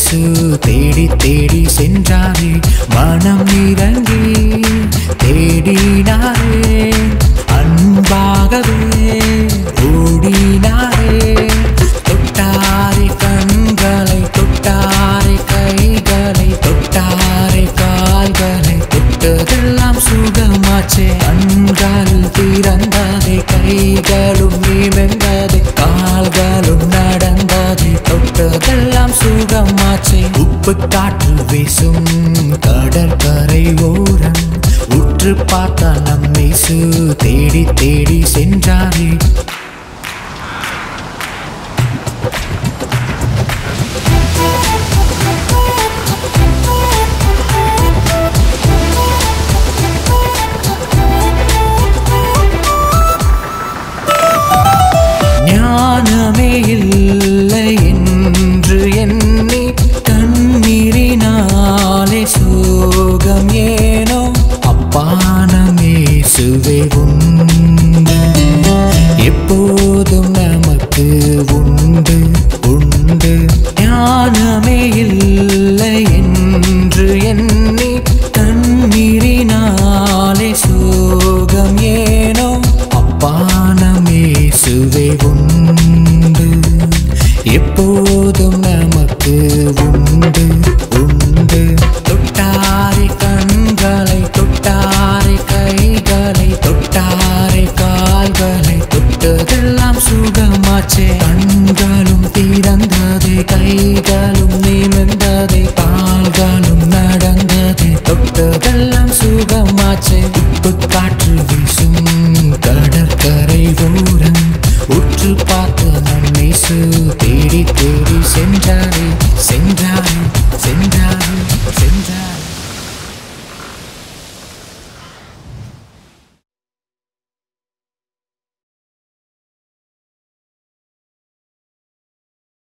இயேசு தேடி தேடி சென்றாரே மனம் இறங்கி தேடினாரே அன்பாகவே ஓடினாரே தொட்டாரே கண்களை தொட்டாரே கைகளை தொட்டாரே கால்களை தொட்டதெல்லாம் சுகமாச்சே கண்கள் திறந்ததே கைகளும் நிமிர்ந்ததே கால்களும் நடந்ததே தொட்டதெல்லாம் சுகமாச்சே உப்பு காற்று வீசும் கடற்கரை ஓரம் உற்று பார்த்தால் நம்மை சு தேடி தேடி சென்றாரே ஞானமே இல்லை என்று எண்ணி கண்ணீரினாலே சோகம் ஏனோ அப்பானமே சுவை உண்டு எப்போதும் நமக்கு உண்டு உண்டு ஞானமே இல்லை என்று எண்ணி கண்ணீரினாலே சோகம் ஏனோ அப்பானமே சுவை உண்டு எப்போதும் நமக்கு உண்டு உண்டு தொட்டாரை கண்களை தொட்டாரை கைகளை தொட்டாரை கால்களை தொட்டதெல்லாம் சுகமாச்சே கண்களும் திறந்ததே கைகளும் நிமிர்ந்ததே கால்களும் நடந்ததே தொட்டதெல்லாம் சுகமாச்சே உப்பு காற்று வீசும் கடற்கரை ஓரம் உற்று பார்த்து நம்மை சு தேடி தேடி சென்றாரே சென்றாரே